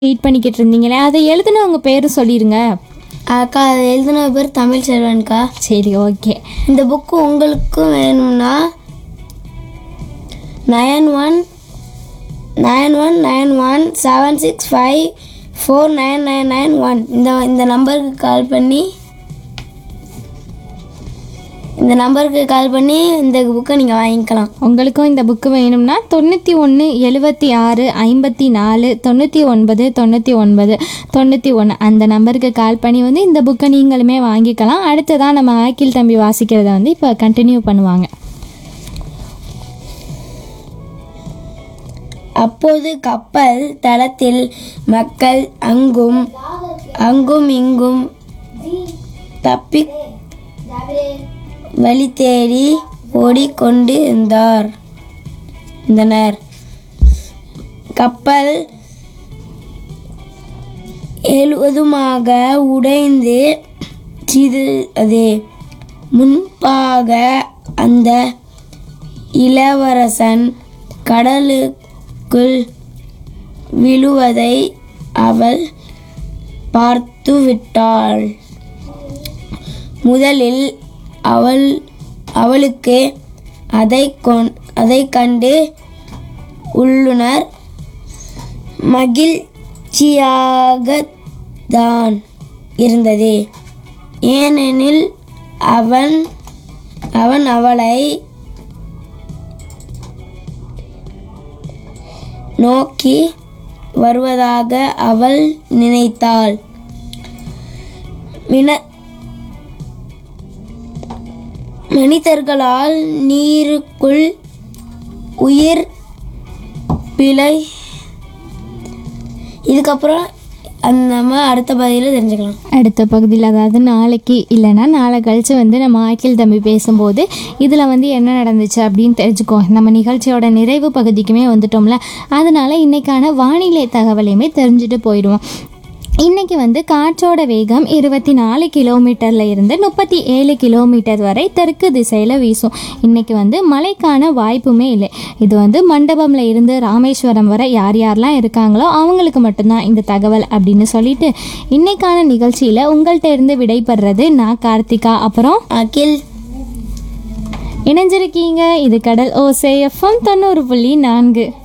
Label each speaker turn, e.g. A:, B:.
A: wait பண்ணிக்கிட்டு இருந்தீங்களே அதை எழுதுனவங்க பேர் சொல்லிடுங்க
B: அக்கா அதை எழுதின பேர் தமிழ் செல்வன்க்கா
A: சரி ஓகே
B: இந்த புக்கு உங்களுக்கும் வேணும்னா nine one nine one nine one seven six five four nine nine nine one இந்த இந்த நம்பருக்கு கால் பண்ணி இந்த நம்பருக்கு கால் பண்ணி இந்த புக்கை நீங்கள் வாங்கிக்கலாம்
A: உங்களுக்கும் இந்த புக்கு வேணும்னா தொண்ணூற்றி ஒன்று எழுபத்தி ஆறு ஐம்பத்தி நாலு தொண்ணூற்றி ஒன்பது தொண்ணூற்றி ஒன்பது தொண்ணூற்றி ஒன்று அந்த நம்பருக்கு கால் பண்ணி வந்து இந்த புக்கை நீங்களுமே வாங்கிக்கலாம் அடுத்ததான் நம்ம ஆக்கில் தம்பி வாசிக்கிறத வந்து இப்போ கண்டினியூ பண்ணுவாங்க
B: அப்போது கப்பல் தளத்தில் மக்கள் அங்கும் அங்கும் இங்கும் தப்பி வழி தேடி ஓடிக்கொண்டு இருந்தார் இருந்தனர் கப்பல் எழுவதுமாக உடைந்து சிதறது முன்பாக அந்த இளவரசன் கடலுக்குள் விழுவதை அவள் பார்த்துவிட்டாள் முதலில் அவள் அவளுக்கு அதை கொண் அதை கண்டு உள்ளுணர் மகிழ்ச்சியாகத்தான் இருந்தது ஏனெனில் அவன் அவன் அவளை நோக்கி வருவதாக அவள் நினைத்தாள் மின மனிதர்களால் நீருக்குள் உயிர் பிழை இதுக்கப்புறம் அந்த நம்ம அடுத்த பதிவில் தெரிஞ்சுக்கலாம்
A: அடுத்த பகுதியில் அதாவது நாளைக்கு இல்லைன்னா நாளை கழித்து வந்து நம்ம ஆக்கில் தம்பி பேசும்போது இதில் வந்து என்ன நடந்துச்சு அப்படின்னு தெரிஞ்சுக்கோ நம்ம நிகழ்ச்சியோட நிறைவு பகுதிக்குமே வந்துட்டோம்ல அதனால இன்னைக்கான வானிலை தகவலையுமே தெரிஞ்சுட்டு போயிடுவோம் இன்னைக்கு வந்து காற்றோட வேகம் இருபத்தி நாலு கிலோமீட்டர்ல இருந்து முப்பத்தி ஏழு கிலோமீட்டர் வரை தெற்கு திசையில் வீசும் இன்னைக்கு வந்து மழைக்கான வாய்ப்புமே இல்லை இது வந்து மண்டபம்ல இருந்து ராமேஸ்வரம் வரை யார் யாரெல்லாம் இருக்காங்களோ அவங்களுக்கு மட்டும்தான் இந்த தகவல் அப்படின்னு சொல்லிட்டு இன்னைக்கான நிகழ்ச்சியில் உங்கள்கிட்ட இருந்து விடைபெறுறது நான் கார்த்திகா அப்புறம்
B: அகில்
A: இணைஞ்சிருக்கீங்க இது கடல் ஓசை எஃப்எம் தொண்ணூறு புள்ளி நான்கு